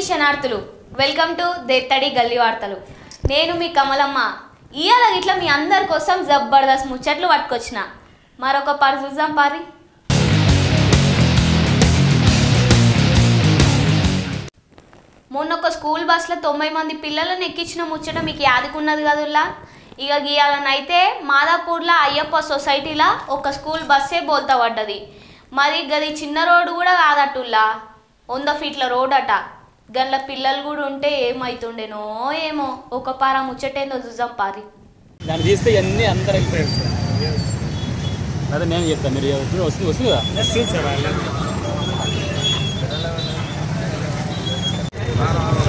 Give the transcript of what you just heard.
శనార్థులు welcome to దేత్తడి గల్లీ వార్తలు నేను మీ కమలమ్మ ఇవాళ ఇట్లా మీ అందరి కోసం జబర్దస్త్ ముచ్చట్లు పట్టుకొచ్చిన మరొక పారి చూద్దాం పారి మొన్న ఒక స్కూల్ బస్సులో తొంభై మంది పిల్లలను ఎక్కించిన ముచ్చట మీకు యాదుకున్నది కదుల్లా ఇక గీయాలనైతే మాదాపూర్లో అయ్యప్ప సొసైటీలో ఒక స్కూల్ బస్సే బోల్తా పడ్డది మరి గది చిన్న రోడ్డు కూడా కాదట్టుల్లా వంద ఫీట్ల రోడ్ అట గండ్ల పిల్లలు కూడా ఉంటే ఏమవుతుండేనో ఏమో ఒక పార ముచ్చటేందో చూద్దాం పారి దాన్ని తీస్తే ఇవన్నీ అందరు వెళ్ళిపోయారు సార్ అదే నేను చెప్తాను మీరు ఇప్పుడు వస్తుంది వస్తుంది కదా వస్తుంది సార్